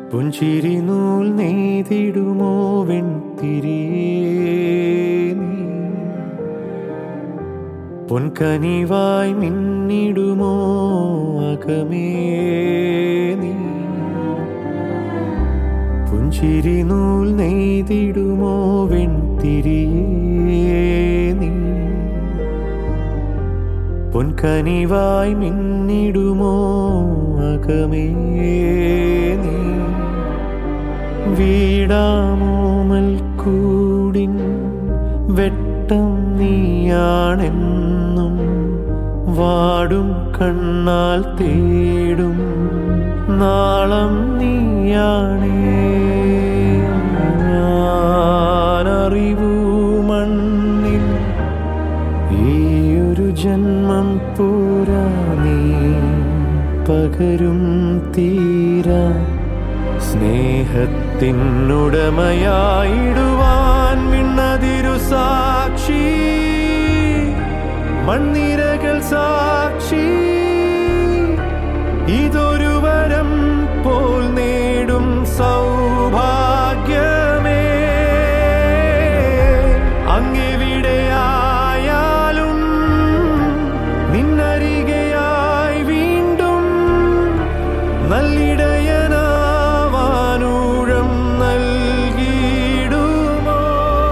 പുഞ്ചിരി നൂൽ നെയ്തിടുമോ വെൺതിരിയേ നീ പൊൻകനിവായി മിന്നിടുമോ അകമേ നീ പുഞ്ചിരി നൂൽ നെയ്തിടുമോ വെൺതിരിയേ നീ പൊൻകനിവായി മിന്നിടുമോ അകമേ നീ വീടാമോമൽ കൂടിൻ വെട്ടം നീയാണെന്നും വാടും കണ്ണാൽ തേടും നാളം നീയാണേ ഞാനറിവൂ മണ്ണിൽ ഈയൊരു ജന്മം പോരാ നീ പകരും തീരാ സ്നേഹത്തിനുടമയായിടുവാൻ മിണ്ണതിരു സാക്ഷി മണ്ണിരകൾ സാക്ഷി ഇതൊരു വരം പോൽ നേടും സൗഭാഗ്യമേ അങ്ങെവിടെയായാലും നിന്നരികയായി വീണ്ടും നല്ലിടയനാവാനൂഴം നൽകിയിടുമോ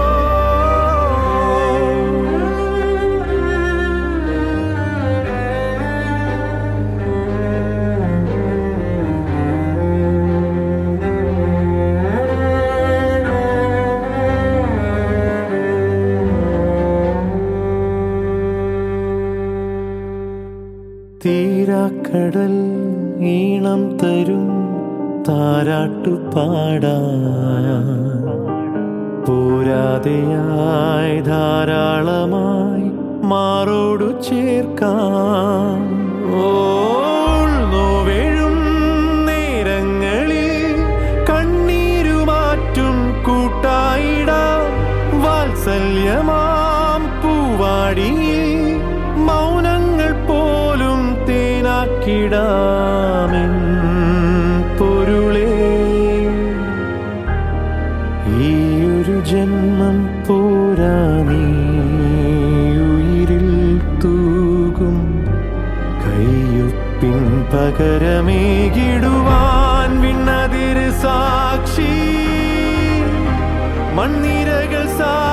തീരാക്കടൽ ഈണം തരും താരാട്ടു പാടാ പോരാതെയായി ധാരാളമായി മാറോടു ചേർക്കാം ഓൾ നോവേഴും നേരങ്ങളിൽ കണ്ണീരുമാറ്റും കൂട്ടായിടാം വാത്സല്യമാം പൂവാടിയിൽ മൗനങ്ങൾ പോലും തേനാക്കിടാമെൻ പൊരുളേ ഈയൊരു ജന്മം പോരാ നീ ഉയിരിൽ തൂകും കയ്യൊപ്പിൻ പകരമേകിടുവാൻ വിണ്ണതിര് സാക്ഷി മണ്ണിരകൾ സാക്ഷി